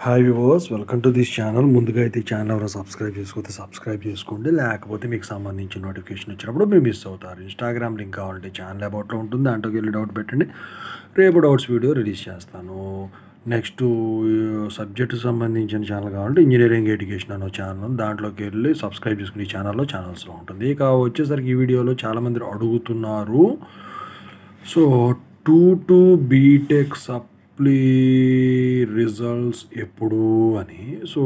Hi viewers welcome to this channel ముందుగా అయితే ఈ ఛానల్ ఎవరో సబ్స్క్రైబ్ చేసుకోతే సబ్స్క్రైబ్ చేసుకోండి లేకపోతే మీకు సంబంధించిన నోటిఫికేషన్ వచ్చినప్పుడు మీరు మిస్ అవుతారు ఇన్స్టాగ్రామ్ లింక్ కావాలంటే ఛానల్ అబౌట్లో ఉంటుంది దాంట్లోకి వెళ్ళి డౌట్ పెట్టండి రేపు డౌట్స్ వీడియో రిలీజ్ చేస్తాను నెక్స్ట్ సబ్జెక్టు సంబంధించిన ఛానల్ కావాలంటే ఇంజనీరింగ్ ఎడ్యుకేషన్ అనే ఛానల్ ఉంది. దాంట్లోకి వెళ్ళి సబ్స్క్రైబ్ చేసుకుని ఈ ఛానల్లో ఛానల్స్లో ఉంటుంది ఇక వచ్చేసరికి ఈ వీడియోలో చాలామంది అడుగుతున్నారు so two two BTech supply results ఎప్పుడు అని సో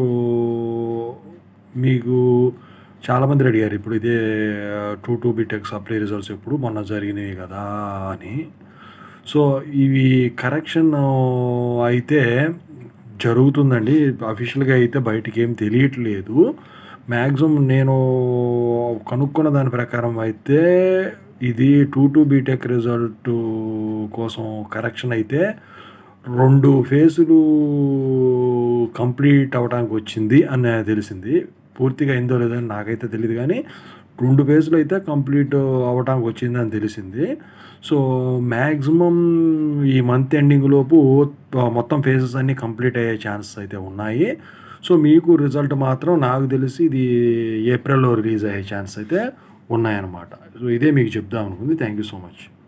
మీకు చాలామంది అడిగారు ఇప్పుడు ఇదే two two BTech supply results ఎప్పుడు మొన్న జరిగినాయి కదా అని సో ఇవి కరెక్షన్ అయితే జరుగుతుందండి అఫీషియల్గా అయితే బయటికి ఏం తెలియట్లేదు మ్యాక్సిమం నేను కనుక్కున్న దాని ప్రకారం అయితే ఇది టూ టూ బీటెక్ రిజల్ట్ కోసం కరెక్షన్ అయితే రెండు ఫేజులు కంప్లీట్ అవ్వడానికి వచ్చింది అని తెలిసింది పూర్తిగా అయిందో లేదో అని నాకైతే తెలియదు కానీ రెండు ఫేజ్లు అయితే కంప్లీట్ అవ్వడానికి వచ్చింది అని తెలిసింది సో మ్యాక్సిమం ఈ మంత్ ఎండింగ్ లోపు మొత్తం ఫేజెస్ అన్నీ కంప్లీట్ అయ్యే ఛాన్సెస్ అయితే ఉన్నాయి సో మీకు రిజల్ట్ మాత్రం నాకు తెలిసి ఇది ఏప్రిల్లో రిలీజ్ అయ్యే ఛాన్స్ అయితే ఉన్నాయన్నమాట సో ఇదే మీకు చెప్దాం అనుకుంది థ్యాంక్ యూ సో మచ్